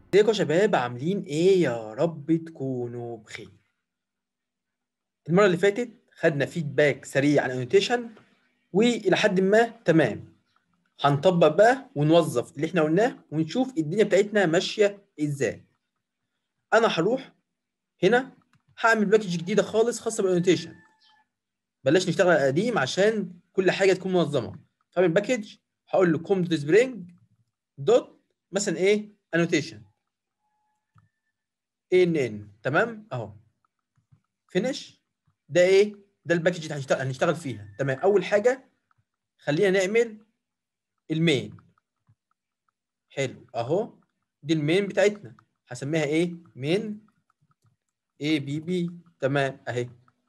ازيكم يا شباب عاملين ايه يا رب تكونوا بخير المره اللي فاتت خدنا فيدباك سريع عن الانوتيشن والى حد ما تمام هنطبق بقى ونوظف اللي احنا قلناه ونشوف الدنيا بتاعتنا ماشيه ازاي انا هروح هنا هعمل باكج جديده خالص خاصه بالانوتيشن بلاش نشتغل على القديم عشان كل حاجه تكون منظمه فاعمل باكج هقول له كوم دوت سبرينج دوت مثلا ايه انوتيشن ان ان تمام اهو فينش ده ايه ده الباكج اللي هنشتغل هنشتغل فيها تمام اول حاجه خلينا نعمل المين حلو اهو دي المين بتاعتنا هسميها ايه مين اي بي بي تمام اهي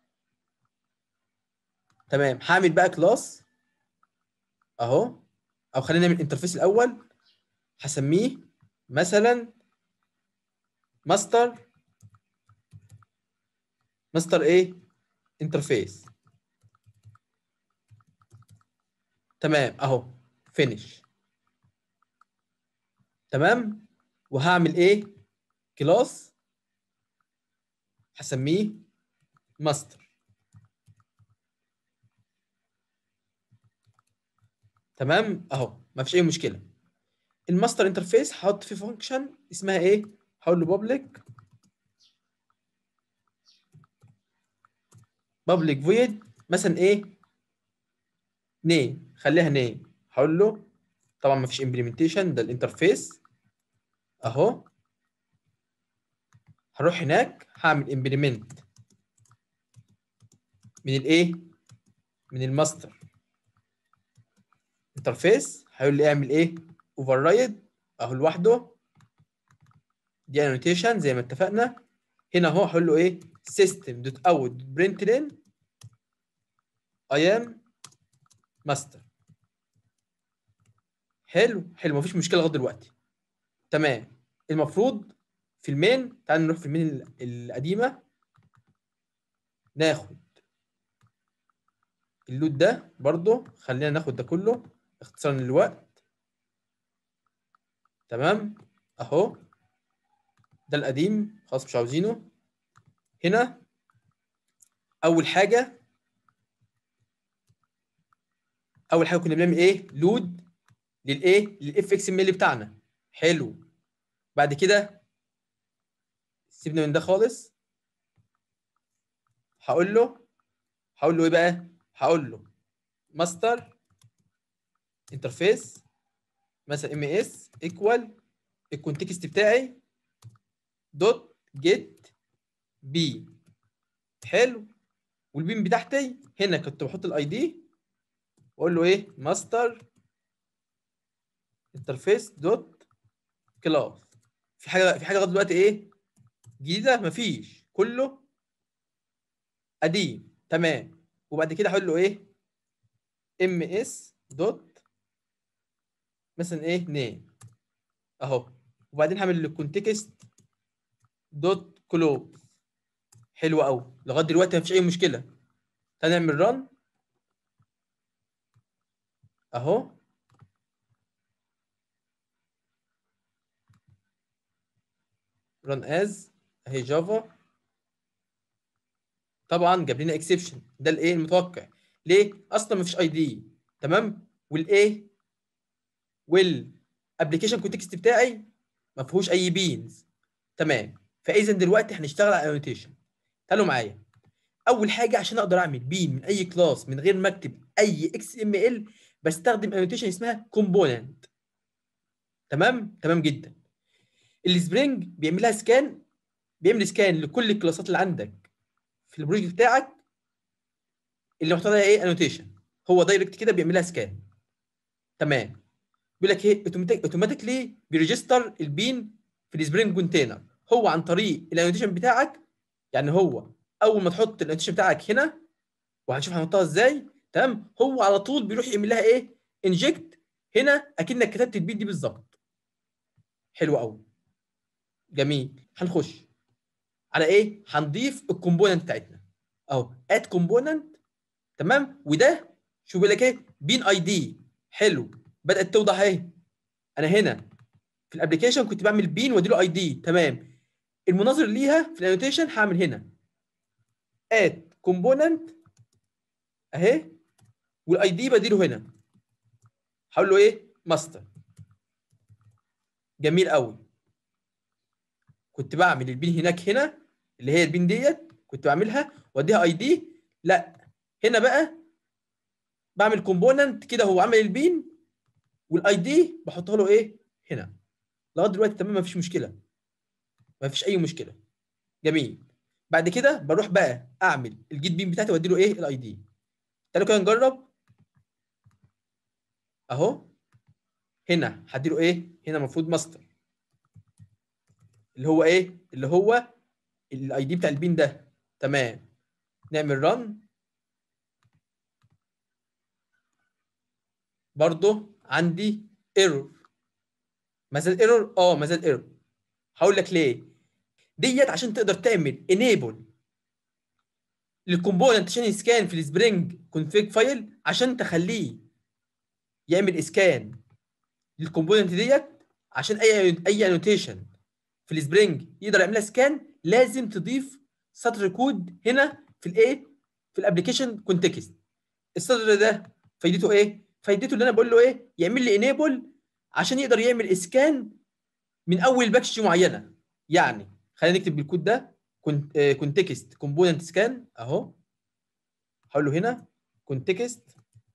تمام هعمل بقى كلاس اهو او خلينا نعمل انترفيس الاول هسميه مثلا ماستر ماستر ايه انترفيس تمام اهو فينيش تمام وهعمل ايه كلاس هسميه ماستر تمام اهو ما فيش اي مشكله الماستر انترفيس هحط فيه فانكشن اسمها ايه هقول له public public void مثلا ايه نيم خليها نيم هقول له طبعا ما فيش implementation ده الانترفيس اهو هروح هناك هعمل implement من الايه من الماستر انترفيس هيقول لي اعمل ايه override اهو لوحده دي انوتيشن زي ما اتفقنا هنا اهو هقول له ايه system دوت اوت برنت لين I am master حلو حلو مفيش مشكله لغايه دلوقتي تمام المفروض في المين تعال نروح في المين القديمه ناخد اللود ده برضو خلينا ناخد ده كله اختصارا للوقت تمام اهو ده القديم خلاص مش عاوزينه هنا اول حاجه اول حاجه كنا بنعمل ايه لود للايه للاف اكس ام ال بتاعنا حلو بعد كده سيبنا من ده خالص هقول له هقول له ايه بقى هقول له ماستر انترفيس مثلا ام اس ايكوال الكونتكست بتاعي دوت جيت بي حلو والبين بتاعتي هنا كنت بحط الاي دي واقول له ايه ماستر انترفيس دوت كلاس في حاجه في حاجه لغايه دلوقتي ايه جديده مفيش كله قديم تمام وبعد كده هقول له ايه ام اس دوت مثلا ايه نيم اهو وبعدين هعمل الكونتكست دوت كلوز حلو قوي لغايه دلوقتي مفيش اي مشكله تعالى نعمل ران اهو ران از اهي جافا طبعا جاب لنا اكسبشن ده الايه المتوقع ليه اصلا مفيش اي دي تمام والايه والابلكيشن كونتكست بتاعي ما فيهوش اي بينز تمام فاذا دلوقتي هنشتغل على انوتيشن تعالوا معايا اول حاجه عشان اقدر اعمل بين من اي كلاس من غير ما اكتب اي اكس ام ال بستخدم انوتيشن اسمها كومبوننت تمام تمام جدا السبرينج بيعمل لها سكان بيعمل سكان لكل الكلاسات اللي عندك في البروجكت بتاعك اللي محتوى ايه انوتيشن هو دايركت كده بيعمل لها سكان تمام بيقول لك ايه اوتوماتيكلي بيريجستر البين في السبرينج كونتينر هو عن طريق الانوتيشن بتاعك يعني هو اول ما تحط الانوتيشن بتاعك هنا وهنشوف هنحطها ازاي تمام هو على طول بيروح يعمل لها ايه انجكت هنا اكنك كتبت البين دي بالظبط حلو قوي جميل هنخش على ايه هنضيف الكومبوننت بتاعتنا اهو اد كومبوننت تمام وده شوف بيقول لك ايه بين اي دي حلو بدات توضح اهي انا هنا في الابلكيشن كنت بعمل بين وادي له اي دي تمام المناظر ليها في الانوتيشن هعمل هنا اد كومبوننت اهي والاي دي بديله هنا هقول له ايه ماستر جميل قوي كنت بعمل البين هناك هنا اللي هي البين ديت كنت بعملها واديها اي دي لا هنا بقى بعمل كومبوننت كده هو عامل البين والاي دي بحطها له ايه هنا لغايه دلوقتي تمام مفيش مشكله مفيش اي مشكله جميل بعد كده بروح بقى اعمل الجيت بين بتاعتي وادي له ايه الاي دي تعالوا كده نجرب اهو هنا هديله ايه هنا المفروض ماستر اللي هو ايه اللي هو الاي دي بتاع البين ده تمام نعمل رن برضه عندي ايرور ما زال ايرور اه ما زال ايرور هقول لك ليه ديت عشان تقدر تعمل انيبل للكومبوننت عشان يسكان في السبرينج كونفيج فايل عشان تخليه يعمل اسكان للكومبوننت ديت عشان اي اي انوتيشن في السبرينج يقدر يعملها سكان لازم تضيف سطر كود هنا في الايه في الابلكيشن كونتكست السطر ده فايدته ايه فايدته اللي انا بقول له ايه يعمل لي انيبل عشان يقدر يعمل اسكان من اول باكج معينه يعني خلينا نكتب بالكود ده كونتكست كومبوننت سكان اهو هقول له هنا كونتكست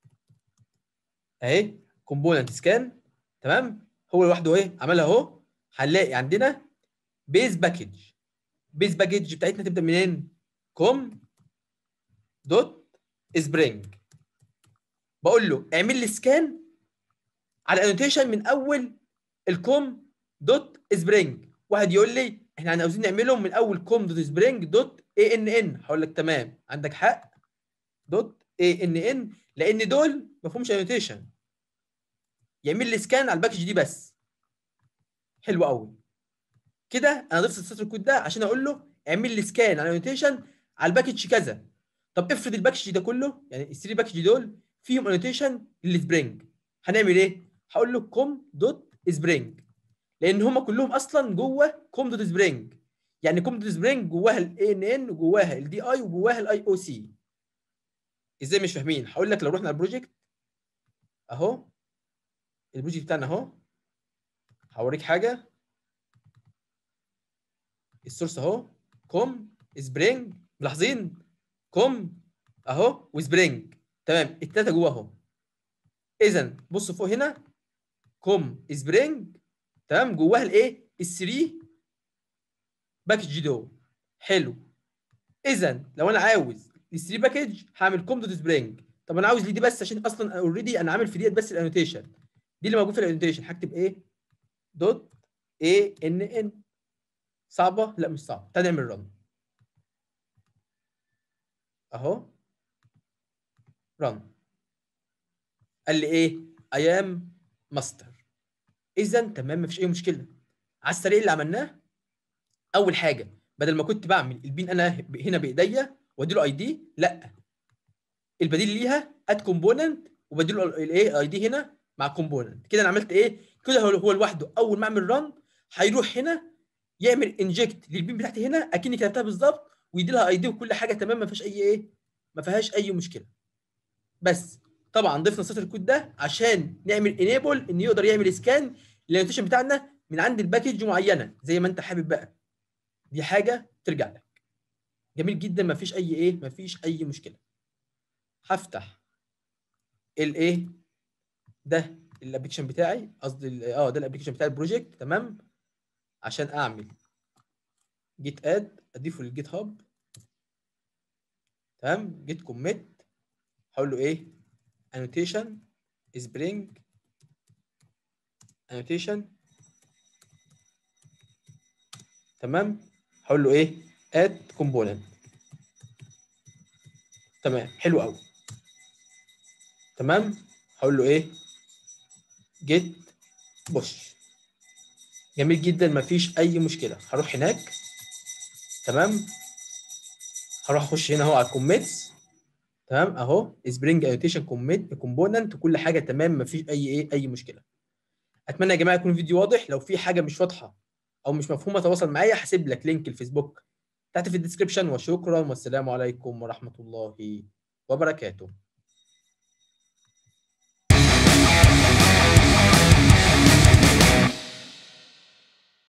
اهي كومبوننت سكان تمام هو لوحده اهي عملها اهو هنلاقي عندنا بيز باكج بيز باكج بتاعتنا تبدا منين كوم دوت سبرينج بقول له اعمل لي سكان على الانوتيشن من اول الكوم دوت سبرينج واحد يقول لي احنا عاوزين نعملهم من اول كوم دوت سبرينج دوت اي ان ان هقول لك تمام عندك حق دوت اي ان ان لان دول ما فيهمش انوتيشن يعمل لي سكان على الباكج دي بس حلو قوي كده انا ضفت سطر الكود ده عشان اقول له اعمل لي سكان على انوتيشن على الباكج كذا طب افرض الباكج ده كله يعني الثري باكج دول فيهم انوتيشن للسبرينج هنعمل ايه هقول له كوم دوت سبرينج لان هم كلهم اصلا جوه كوم دوت سبرينج يعني كوم دوت سبرينج جواها الاي ان ان وجواها الدي اي وجواها الاي او سي ازاي مش فاهمين هقول لك لو رحنا على البروجكت اهو البروجكت بتاعنا اهو هوريك حاجه السورس اهو كوم سبرينج ملاحظين كوم اهو وسبرينج تمام التلاته جوه اهو اذا بص فوق هنا كوم سبرينج تمام جواها الايه الثري باكج دول حلو اذا لو انا عاوز الثري باكج هعمل كوم دوت سبرينج طب انا عاوز ليه دي بس عشان اصلا اوريدي انا عامل في ديت بس الانوتيشن دي اللي موجود في الانوتيشن هكتب ايه دوت اي ان ان صعبه لا مش صعبه تعالى نعمل رن اهو رن قال لي ايه اي ام ماستر اذا تمام مفيش اي مشكله على السريع اللي عملناه اول حاجه بدل ما كنت بعمل البين انا هنا بايديا وادي له اي دي لا البديل ليها اد كومبوننت وبديله الايه اي دي هنا مع كومبوننت كده انا عملت ايه كده هو هو لوحده اول ما اعمل رن هيروح هنا يعمل انجكت للبين بتاعتي هنا اكني كتبتها بالظبط ويدي لها اي دي وكل حاجه تمام ما فيهاش اي ايه ما فيهاش اي مشكله بس طبعا ضفنا سطر الكود ده عشان نعمل انيبل ان يقدر يعمل سكان للانوتيشن بتاعنا من عند الباكج معينه زي ما انت حابب بقى دي حاجه ترجع لك جميل جدا ما فيش اي ايه ما فيش اي مشكله هفتح الايه ده الابلكيشن بتاعي قصدي اه ده الابلكيشن بتاع البروجكت تمام عشان اعمل جيت اد اضيفه للجيت هاب تمام جيت كوميت هقول له ايه annotation spring annotation تمام هقول له ايه add component تمام حلو قوي تمام هقول له ايه get push جميل جدا مفيش اي مشكله هروح هناك تمام هروح اخش هنا اهو على الكوميتس تمام اهو سبرينج انوتيشن كوميت كومبوننت كل حاجه تمام مفيش اي ايه اي مشكله اتمنى يا جماعه يكون الفيديو واضح لو في حاجه مش واضحه او مش مفهومه تواصل معايا هسيب لك لينك الفيسبوك تحت في الديسكربشن وشكرا والسلام عليكم ورحمه الله وبركاته